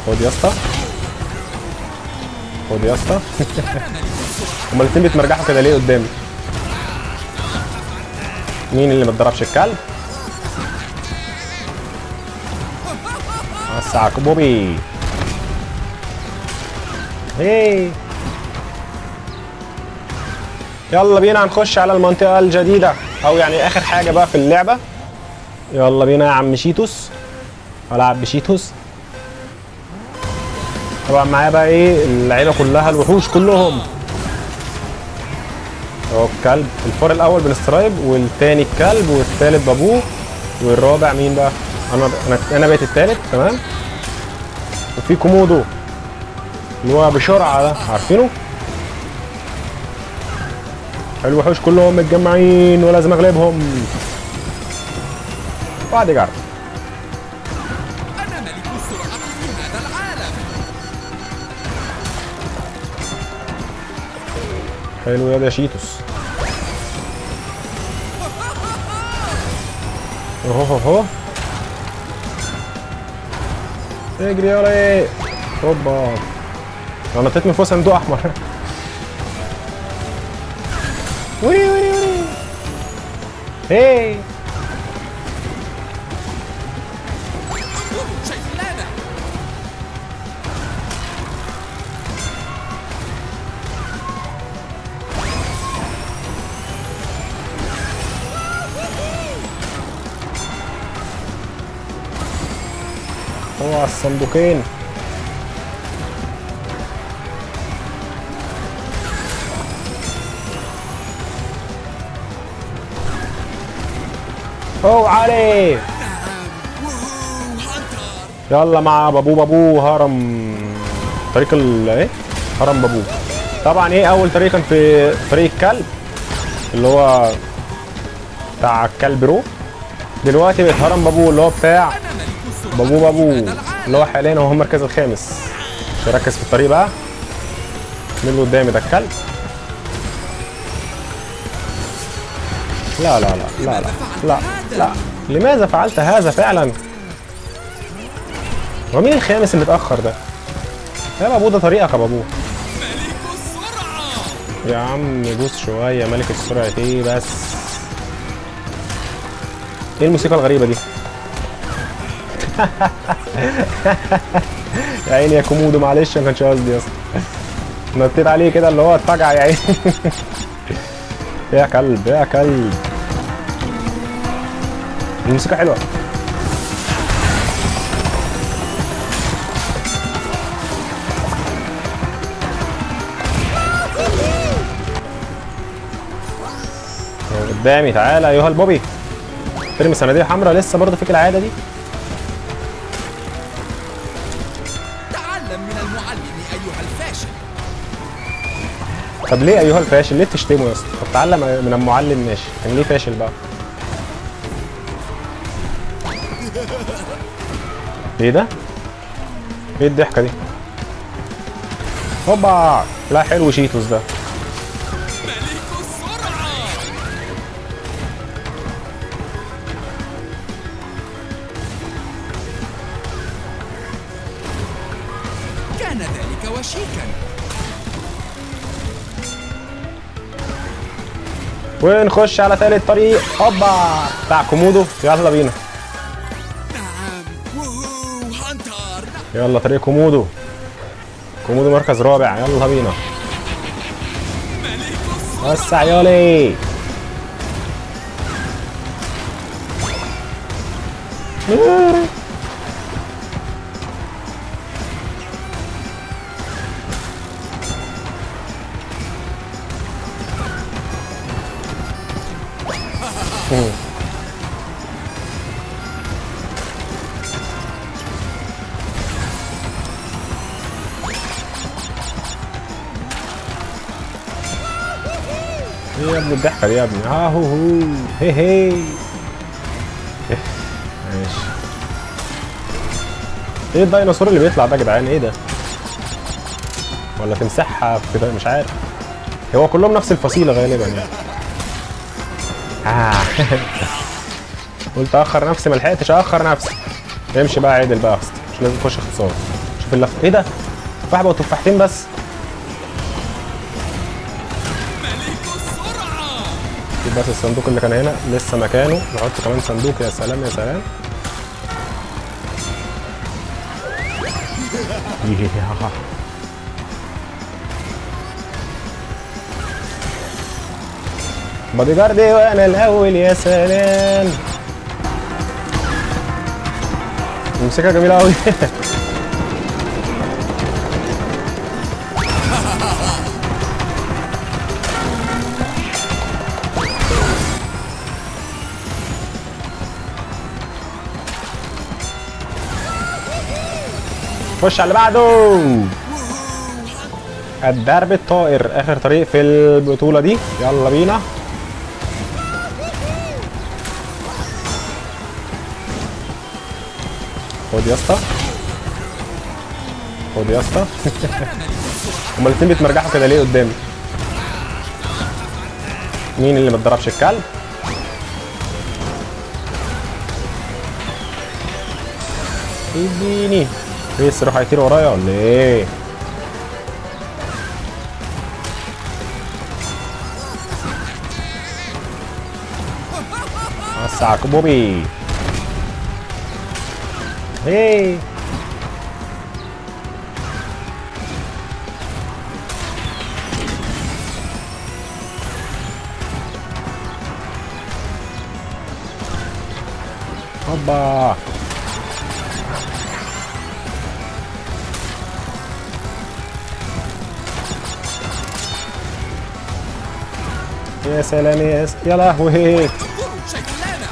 خد يا اسطى خد يا اسطى هما الاتنين بيتمرجحوا كده ليه قدامي مين اللي ما اتضربش الكلب وسع بوبي هي يلا بينا هنخش على المنطقة الجديدة أو يعني آخر حاجة بقى في اللعبة يلا بينا يا عم شيتوس ألعب بشيتوس طبعا معايا بقى إيه العيلة كلها الوحوش كلهم اهو الكلب الفار الأول بالسترايب والتاني الكلب والتالت بابوه والرابع مين بقى؟ أنا أنا أنا بقيت التالت تمام وفي كومودو اللي هو بسرعة ده عارفينه؟ الوحوش كلهم متجمعين ولازم اغلبهم بعد جرب أنا ملك السرعة في هذا العالم حلو يا ده شيتوس اهو اهو اهو اجري يا ولي هوبا انا نطيت من فوق صندوق احمر وي وي وي هي شيلانة هو على الصندوقين هو علي ووهو هانتر يلا مع بابو بابو هرم طريق ال ايه هرم بابو طبعا ايه اول طريق كان في طريق الكلب اللي هو بتاع الكلب رو دلوقتي بقت هرم بابو اللي هو بتاع أنا ملك السرعة بابو بابو في هذا العالم اللي هو حاليا هو المركز الخامس مش ركز في الطريق بقى مين اللي قدامي ده الكلب لا لا لا لا لا لا لا لماذا فعلت هذا فعلا هو مين الخامس اللي اتأخر ده يا بابو ده طريقك يا بابو ملك السرعة يا عم دوس شوية ملك السرعة ايه بس ايه الموسيقى الغريبة دي يا عيني يا كومودو معلش ما كانش قصدي يا اسطى نطيت عليه كده اللي هو اتفجع يا عيني يا كلب يا كلب الموسيقى حلوة هو قدامي تعالى ايها البوبي ترمي صناديق حمراء لسه برضه فيك العاده دي تعلم من المعلم أيها الفاشل طب ليه ايها الفاشل ليه بتشتمه يا اسطى طب تعلم من المعلم ماشي كان ليه فاشل بقى ايه ده ايه الضحكه دي هوبا لا حلو شيتوس ده ملك السرعة كان ذلك وشيكا ونخش على تالت طريق هوبا بتاع كومودو يلا بينا نعم ووهو هانتر يلا طريق كومودو كومودو مركز رابع يلا بينا ملك السرعة وسع يولي ايه يا ابني الضحكه دي يا ابني ها هو هو هي هي ماشي ايه الديناصور اللي بيطلع ده يا جدعان ايه ده ولا تمسحها في كده مش عارف هو كلهم نفس الفصيله غالبا يعني آه. قلت اخر نفسي ما لحقتش اخر نفسي امشي بقى عدل بقى يا اسطى مش لازم تخش اختصار مش في اللف ايه ده تفاح بقوا تفاحتين بس ملك السرعة شوف بس الصندوق اللي كان هنا لسه مكانه نحط كمان صندوق يا سلام يا سلام بادي جاردي وانا الاول يا سلام الموسيقى جميله قوي خش على اللي بعده الدرب الطائر اخر طريق في البطوله دي يلا بينا خد يا اسطى خد يا اسطى هما الاتنين بيتمرجحوا كده ليه قدامي مين اللي ما اتضربش الكلب اديني ايه الصاروخ هيطير ورايا ولا ايه وسعك بوبي ايه هوبا يا سلام يا س... يا لهوي شغلانة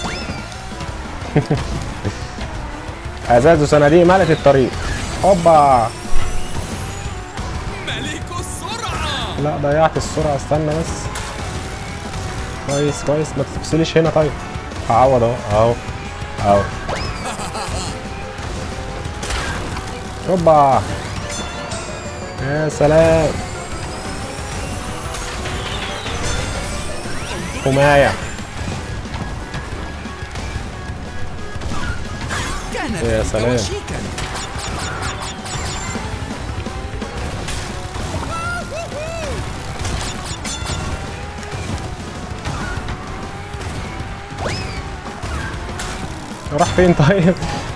ازاز وصناديق ملت الطريق هوبا ملك السرعة لا ضيعت السرعه استنى بس كويس كويس ما تفصليش هنا طيب هعوض اهو اهو اهو هوبا يا سلام حمايه كان يا ذلك سلام. وشيكا راح فين طيب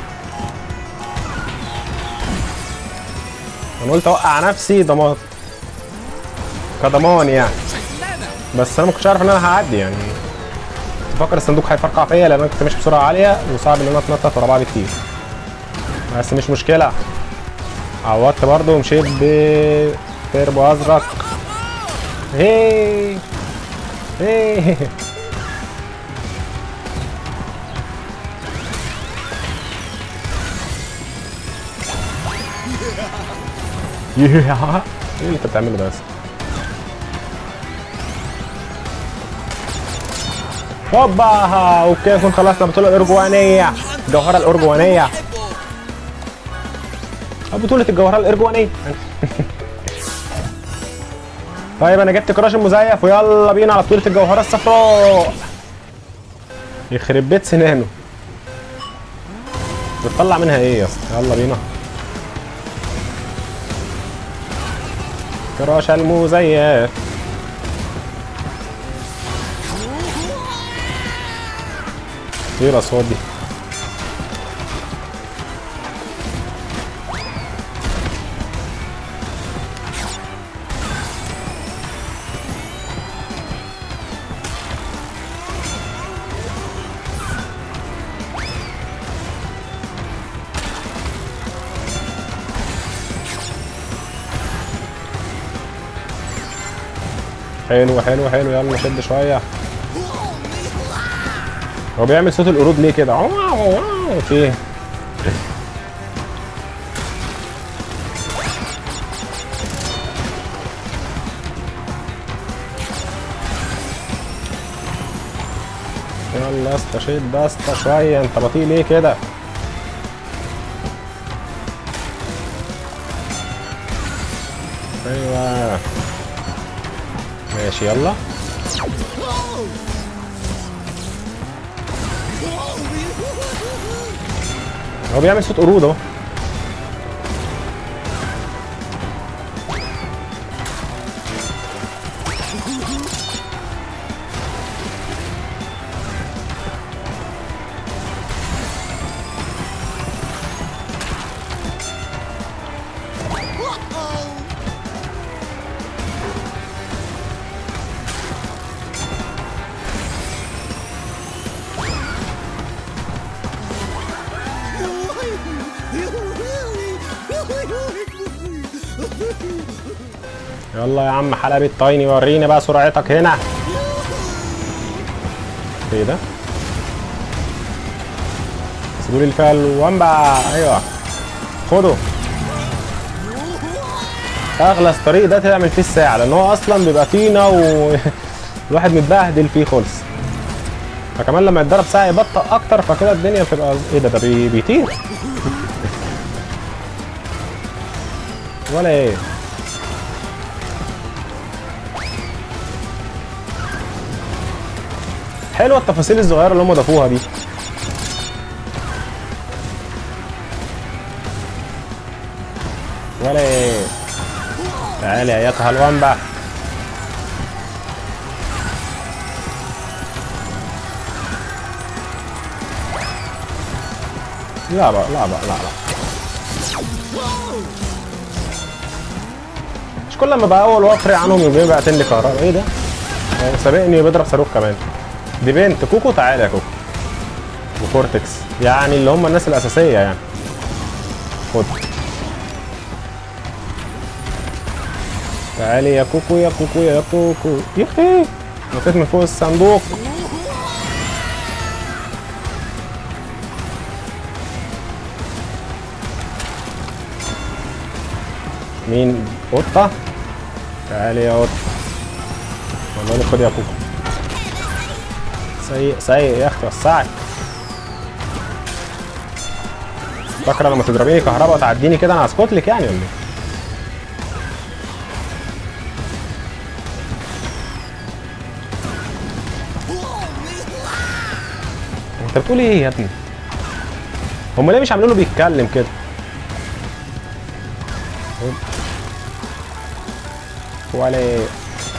انا قلت اوقع نفسي ضمان كضمان يعني شغلانة بس انا ما كنتش عارف ان انا هعدي يعني كنت فاكر الصندوق هيفرقع فيا لان انا كنت ماشي بسرعه عاليه وصعب ان انا اتنطط ورا بعض كتير بس مش مشكله عوضت برضه ومشيت بتربو ازرق هي هي ياه ايه اللي انت بتعمله ده بس هوبا اوكي نكون خلصنا البطوله الارجوانيه الجوهره الارجوانيه بطوله الجوهره الارجوانيه طيب انا جبت كراش المزيف ويلا بينا على بطوله الجوهره الصفراء يخرب بيت سنانه بتطلع منها ايه يا اسطى يلا بينا كراش المزيف ايه الاصوات دي حلو حلو حلو يلا شد شويه هو بيعمل صوت القرود ليه كده عواو عواو في ايه يلا يا اسطى شد يا اسطى شويه انت بطيء ليه كده ايوه ماشي يلا هو بيعمل صوت قرود اهو يلا يا عم حلبة تايني وريني بقى سرعتك هنا ايه ده سيبولي الفعل وامبا ايوه خده اغلس طريق ده تعمل فيه الساعه لان هو اصلا بيبقى طينه والواحد متبهدل فيه خالص فكمان لما يتضرب ساعه يبطأ اكتر فكده الدنيا بتبقى ايه ده ده بي- بيطير ولا ايه حلوه التفاصيل الصغيره اللي هم ضافوها دي ولا ايه تعالي يا ايتها الوامبا لا بقى لا بقى لا لا مش كل ما بقى اول وفري عنهم يبقى يبعتين لي كهرباء ايه ده؟ هو سابقني بيضرب صاروخ كمان دي بنت كوكو تعالى يا كوكو وكورتكس يعني اللي هم الناس الاساسيه يعني خد تعالي يا كوكو يا كوكو يا كوكو يخي نطيت من فوق الصندوق مين قطة تعالي يا قطة والله خد يا كوكو سيء سيء يا اختي وسعك فاكرة لما تضربيني كهرباء وتعديني كده انا هسكت لك يعني ولا ايه؟ انت بتقول ايه يا ابني؟ هم ليه مش عاملين له بيتكلم كده؟ ولا ايه؟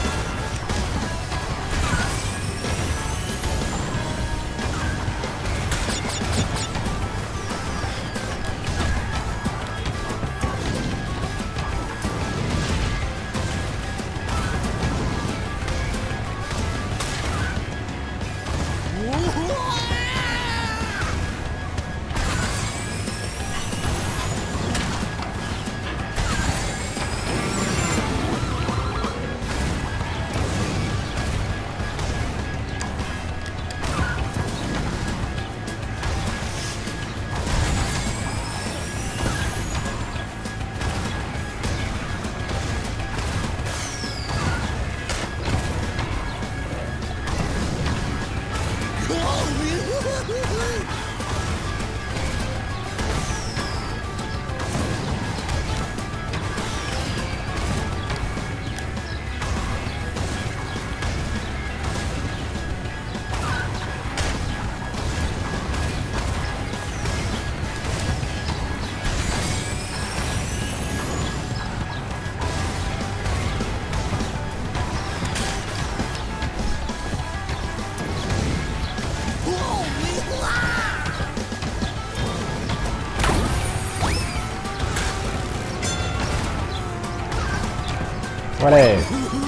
ولا ايه؟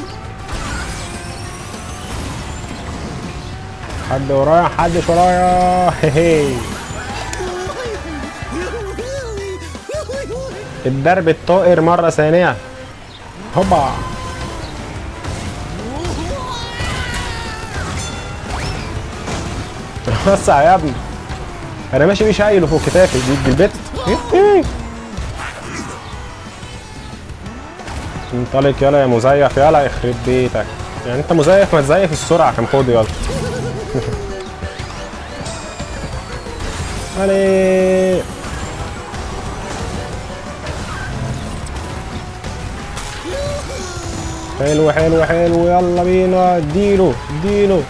حد ورايا محدش ورايا هي الدرب الطائر مرة ثانية هوبا وسع يا ابني انا ماشي بيه شايله فوق كتافي دي دي البت إيه. انطلق يلا يا مزيف يلا يخرب بيتك يعني انت مزيف ما تزيف السرعه كان خد يلا علي حلو حلو حلو يلا بينا اديله اديله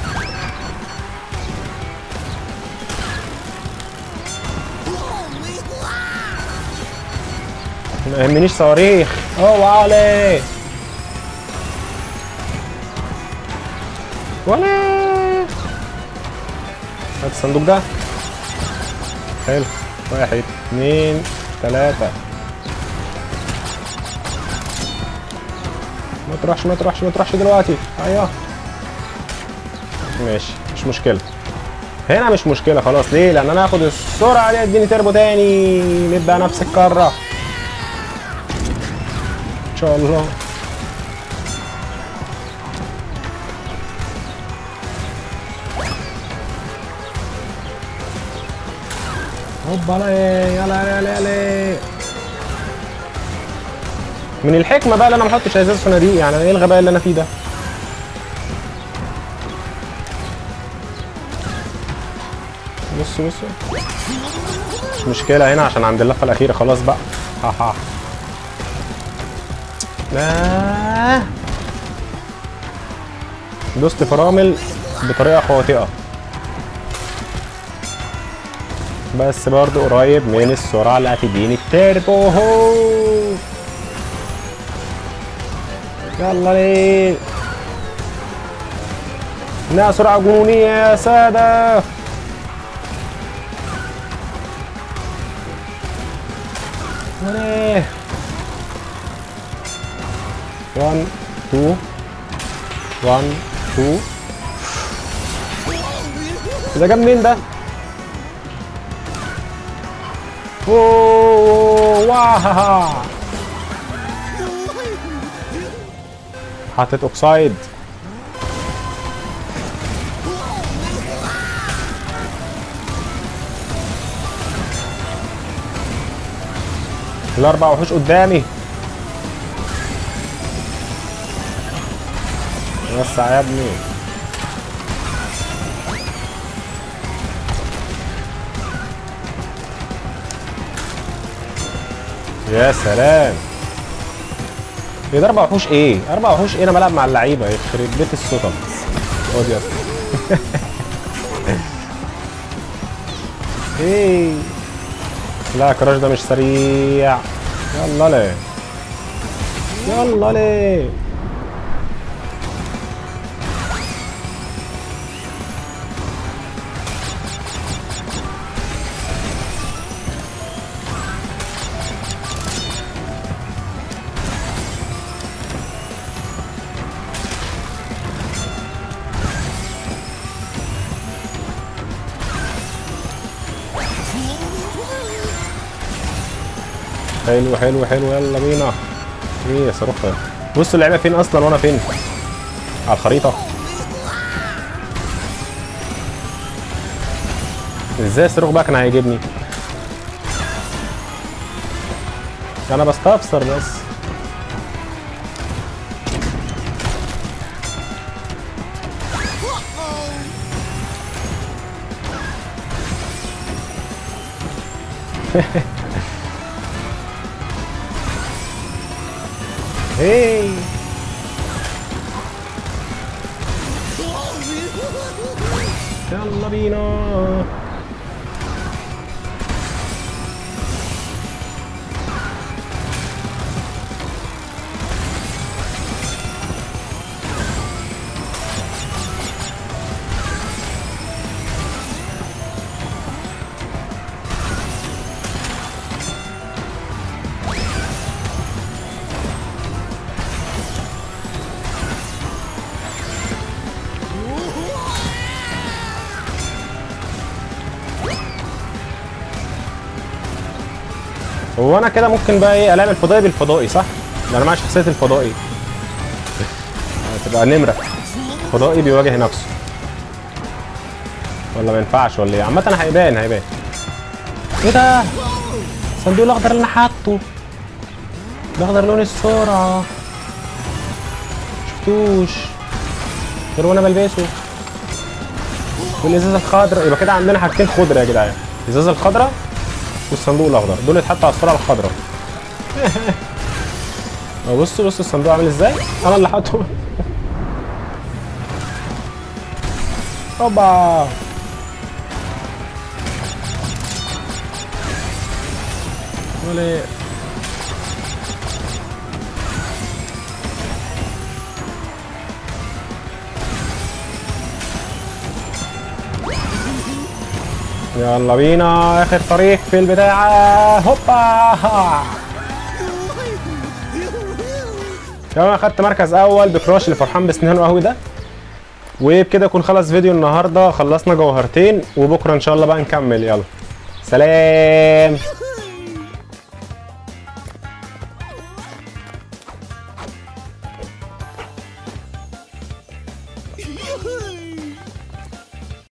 ما يهمنيش صواريخ اوعى عليه ولا هات الصندوق ده حلو واحد اتنين تلاتة ما تروحش ما تروحش ما تروحش دلوقتي ايوه ماشي مش مشكلة هنا مش مشكلة خلاص ليه؟ لأن أنا هاخد السرعة دي اديني تربو تاني نبدأ نفس الكرة شاء الله هوبا يلا يلا يلا يلا من الحكمه بقى اللي انا ما احطش ازاز صناديق يعني ايه الغباء اللي انا فيه ده بص بص مش مشكله هنا عشان عند اللفه الاخيره خلاص بقى ها ها لا دوست فرامل بطريقه خاطئه بس برضو قريب من السرعه اللي هتديني التيربو هو يلا ليه انها سرعه جنونيه يا ساده وليه 1 2 1 2 ده جاب منين ده؟ اوه واه حطيت اوكسايد الاربع وحوش قدامي وسع يا ابني يا سلام ايه ده اربع وحوش ايه؟ اربع وحوش ايه انا بلعب مع اللعيبه يخرب بيت السطم خد يا اسطى ايه لا كراش ده مش سريع يلا ليه يلا ليه حلو حلو حلو يلا بينا ايه يا صاروخ ده؟ بصوا اللعيبه فين اصلا وانا فين على الخريطه ازاي الصاروخ بقى كان هيجيبني انا بستفسر بس هي يلا بينا هو انا كده ممكن بقى ايه العب الفضائي بالفضائي صح؟ ده انا معايا شخصيه الفضائي هتبقى نمره فضائي بيواجه نفسه ولا ما ينفعش ولا ايه؟ عامة هيبان هيبان ايه ده؟ الصندوق الاخضر اللي انا حاطه الاخضر لون السرعة شفتوش غير وانا بلبسه والازازة الخضراء يبقى كده عندنا حاجتين خضرا يا جدعان الازازة الخضراء والصندوق الاخضر دول اتحطوا على السرعه الخضراء اهو بصوا بصوا الصندوق عامل ازاي انا اللي حاطه اوبا ولا يلا بينا اخر طريق في البداية هوبا تمام اخدت مركز اول بكراش اللي فرحان بسنانه قوي ده وبكده يكون خلص فيديو النهارده خلصنا جوهرتين وبكره ان شاء الله بقى نكمل يلا سلام